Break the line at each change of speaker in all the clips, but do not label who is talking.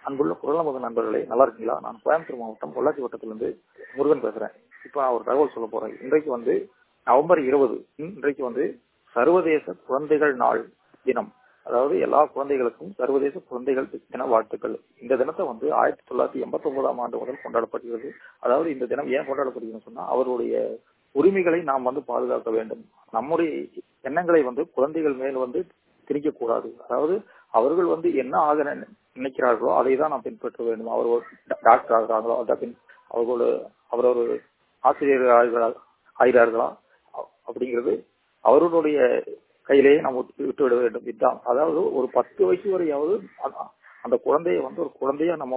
அன்புள்ள குரலமுக நண்பர்களே நல்லா இருக்கீங்களா நான் கோயம்புத்தூர் மாவட்டம் பொள்ளாச்சி வட்டத்திலிருந்து முருகன் பேசுறேன் இப்ப நான் ஒரு தகவல் சொல்ல போறேன் இன்றைக்கு வந்து நவம்பர் இருபது இன்றைக்கு வந்து சர்வதேச குழந்தைகள் நாள் தினம் அதாவது எல்லா குழந்தைகளுக்கும் சர்வதேச குழந்தைகள் தின வாழ்த்துக்கள் இந்த தினத்தை வந்து ஆயிரத்தி தொள்ளாயிரத்தி எண்பத்தி ஒன்பதாம் ஆண்டு முதல் கொண்டாடப்படுகிறது அதாவது இந்த தினம் ஏன் கொண்டாடப்படுகிறது சொன்னா அவருடைய உரிமைகளை நாம் வந்து பாதுகாக்க வேண்டும் நம்முடைய எண்ணங்களை வந்து குழந்தைகள் மேல் வந்து திணிக்க கூடாது அதாவது அவர்கள் வந்து என்ன ஆக நினைக்கிறார்களோ அதை தான் நாம் பின்பற்ற வேண்டும் அவர் ஒரு டாக்டர் ஆகிறார்களோ அதன் அவர்களோட அவர் ஒரு ஆசிரியர் ஆகிறார்களா அப்படிங்கிறது அவர்களுடைய கையிலேயே நாம் விட்டு விட வேண்டும் இதுதான் அதாவது ஒரு பத்து வயசு வரையாவது அந்த குழந்தைய வந்து ஒரு குழந்தைய நம்ம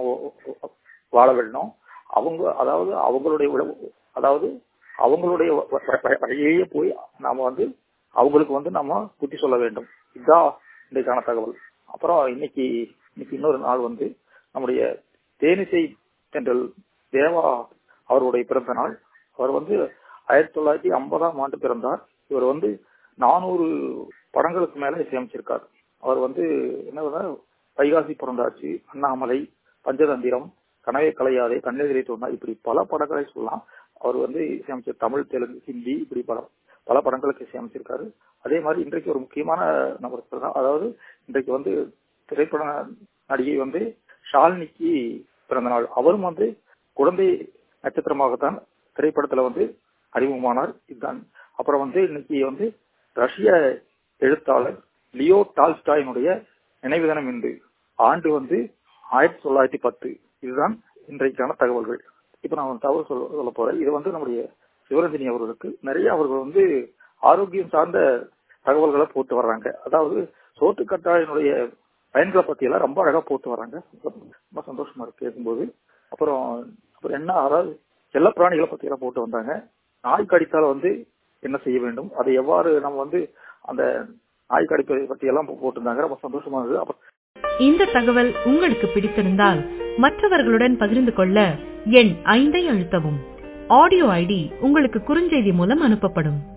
வாழ விடணும் அவங்க அதாவது அவங்களுடைய அதாவது அவங்களுடைய வழியிலேயே போய் நாம வந்து அவங்களுக்கு வந்து நம்ம புத்தி சொல்ல வேண்டும் இதுதான் இன்றைக்கான தகவல் அப்புறம் இன்னைக்கு இன்னைக்கு இன்னொரு நாள் வந்து நம்முடைய தேனிசை தென்றல் தேவா அவருடைய பிறந்த நாள் அவர் வந்து ஆயிரத்தி தொள்ளாயிரத்தி ஐம்பதாம் ஆண்டு பிறந்தார் இவர் வந்து நானூறு படங்களுக்கு மேல இசையமைச்சிருக்கார் அவர் வந்து என்ன வைகாசி பிறந்தாச்சு அண்ணாமலை பஞ்சதந்திரம் கனவே கலையாதே கண்ணெதிரை தோணா இப்படி பல படங்களை சொல்லலாம் அவர் வந்து இசையமைச்சர் தமிழ் தெலுங்கு ஹிந்தி இப்படி படம் பல படங்களுக்கு இசையமைச்சிருக்காரு அதே மாதிரி இன்றைக்கு ஒரு முக்கியமான நபர் அதாவது இன்றைக்கு வந்து திரைப்பட நடிகை வந்து ஷாலினிக்கு பிறந்த நாள் அவரும் வந்து குழந்தை நட்சத்திரமாகத்தான் திரைப்படத்துல வந்து அறிமுகமானார் இதுதான் அப்புறம் வந்து இன்னைக்கு வந்து ரஷ்ய எழுத்தாளர் லியோ டால்ஸ்டாயினுடைய நினைவு தினம் இன்று ஆண்டு வந்து ஆயிரத்தி தொள்ளாயிரத்தி பத்து இதுதான் இன்றைக்கான தகவல்கள் இப்ப நான் தகவல் சொல்ல சொல்ல போறேன் இது வந்து நம்முடைய சிவரஞ்சனி அவர்களுக்கு நிறைய அவர்கள் வந்து ஆரோக்கியம் சார்ந்த தகவல்களை போட்டு வர்றாங்க அதாவது சோத்துக்கட்டாயினுடைய பயன்களை பத்தி எல்லாம் ரொம்ப அழகா போட்டு வர்றாங்க ரொம்ப சந்தோஷமா இருக்கு கேட்கும்போது அப்புறம் அப்புறம் என்ன அதாவது செல்ல பிராணிகளை பத்தி எல்லாம் போட்டு வந்தாங்க நாய் கடித்தால வந்து என்ன செய்ய வேண்டும் அதை எவ்வாறு நம்ம வந்து அந்த நாய் கடிப்பதை பத்தி எல்லாம் போட்டிருந்தாங்க ரொம்ப சந்தோஷமா இருந்தது அப்புறம்
இந்த தகவல் உங்களுக்கு பிடித்திருந்தால் மற்றவர்களுடன் பகிர்ந்து கொள்ள எண் ஐந்தை அழுத்தவும் ஆடியோ ஐடி உங்களுக்கு குறுஞ்செய்தி மூலம் அனுப்பப்படும்